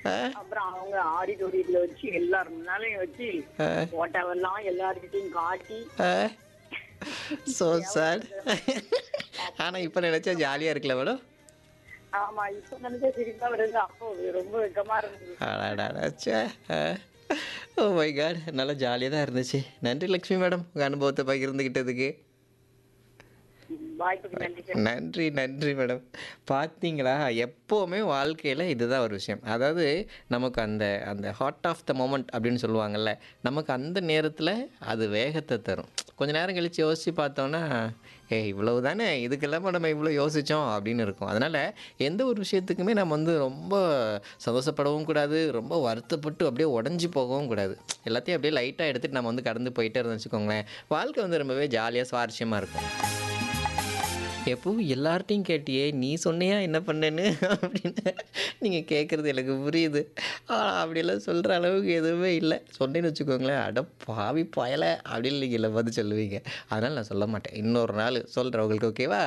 ஆ, அப்புறம் அவங்க ஆடிட்டோரியத்துல வச்சு எல்லாரும் முன்னாலையும் வச்சு ஆ, போட்டோவெல்லாம் எல்லாருக்கிட்டையும் காட்டி ஆ. so sad ஆனா இப்ப நினைச்சா ஜாலியா இருக்குல்ல மேடம் ஆமா இப்ப நினைச்சா சிரிப்பா வருது அப்போ ரொம்ப வெக்கமா இருந்தது அடாடாச்சே ஓ மை காட் நல்லா ஜாலியாக தான் இருந்துச்சு நன்றி லக்ஷ்மி மேடம் உங்கள் அனுபவத்தை பகிர்ந்துக்கிட்டதுக்கு வாய்ப்புக்கு நன்றி சார் நன்றி நன்றி மேடம் பார்த்தீங்களா எப்போவுமே வாழ்க்கையில் இதுதான் ஒரு விஷயம் அதாவது நமக்கு அந்த அந்த ஹார்ட் ஆஃப் த மொமெண்ட் அப்படின்னு சொல்லுவாங்கல்ல நமக்கு அந்த நேரத்தில் அது வேகத்தை தரும் கொஞ்ச நேரம் கழித்து யோசித்து பார்த்தோன்னா ஏ இவ்வளவு தானே இதுக்கெல்லாம் நம்ம இவ்வளோ யோசித்தோம் அப்படின்னு இருக்கும் அதனால் எந்த ஒரு விஷயத்துக்குமே நம்ம வந்து ரொம்ப சந்தோஷப்படவும் கூடாது ரொம்ப வருத்தப்பட்டு அப்படியே உடஞ்சி போகவும் கூடாது எல்லாத்தையும் அப்படியே லைட்டாக எடுத்துகிட்டு நம்ம வந்து கடந்து போயிட்டே இருந்தோம்னு வச்சுக்கோங்களேன் வாழ்க்கை வந்து ரொம்பவே ஜாலியாக சுவாரஸ்யமாக இருக்கும் எப்போ எல்லார்ட்டையும் கேட்டியே நீ சொன்னியா என்ன பண்ணேன்னு அப்படின்னு நீங்கள் கேட்குறது எனக்கு புரியுது ஆனால் அப்படியெல்லாம் சொல்கிற அளவுக்கு எதுவுமே இல்லை சொன்னேன்னு வச்சுக்கோங்களேன் அட பாவி பயலை அப்படின்னு நீங்கள் இல்லை வந்து சொல்லுவீங்க அதனால் நான் சொல்ல மாட்டேன் இன்னொரு நாள் சொல்கிறேன் உங்களுக்கு ஓகேவா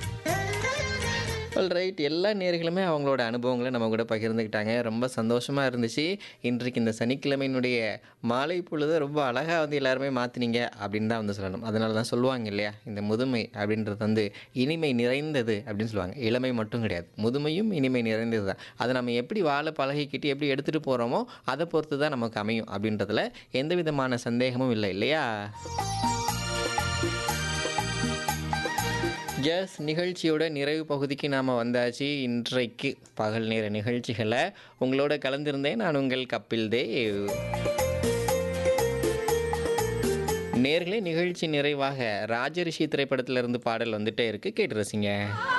ஆல் ரைட் எல்லா நேர்களுமே அவங்களோட அனுபவங்களை நம்ம கூட பகிர்ந்துக்கிட்டாங்க ரொம்ப சந்தோஷமாக இருந்துச்சு இன்றைக்கு இந்த சனிக்கிழமையினுடைய மாலை பொழுது ரொம்ப அழகாக வந்து எல்லாருமே மாற்றினீங்க அப்படின்னு தான் வந்து சொல்லணும் அதனால தான் சொல்லுவாங்க இல்லையா இந்த முதுமை அப்படின்றது வந்து இனிமை நிறைந்தது அப்படின்னு சொல்லுவாங்க இளமை மட்டும் கிடையாது முதுமையும் இனிமை நிறைந்தது தான் அதை நம்ம எப்படி வாழ பழகிக்கிட்டு எப்படி எடுத்துகிட்டு போகிறோமோ அதை பொறுத்து தான் நமக்கு அமையும் அப்படின்றதுல எந்த விதமான சந்தேகமும் இல்லை இல்லையா எஸ் நிகழ்ச்சியோட நிறைவு பகுதிக்கு நாம் வந்தாச்சு இன்றைக்கு பகல் நேர நிகழ்ச்சிகளை உங்களோட கலந்திருந்தேன் நான் உங்கள் கப்பில் தேவ் நேர்களே நிகழ்ச்சி நிறைவாக ராஜரிஷி திரைப்படத்திலிருந்து பாடல் வந்துட்டே இருக்கு கேட்டு ரசிங்க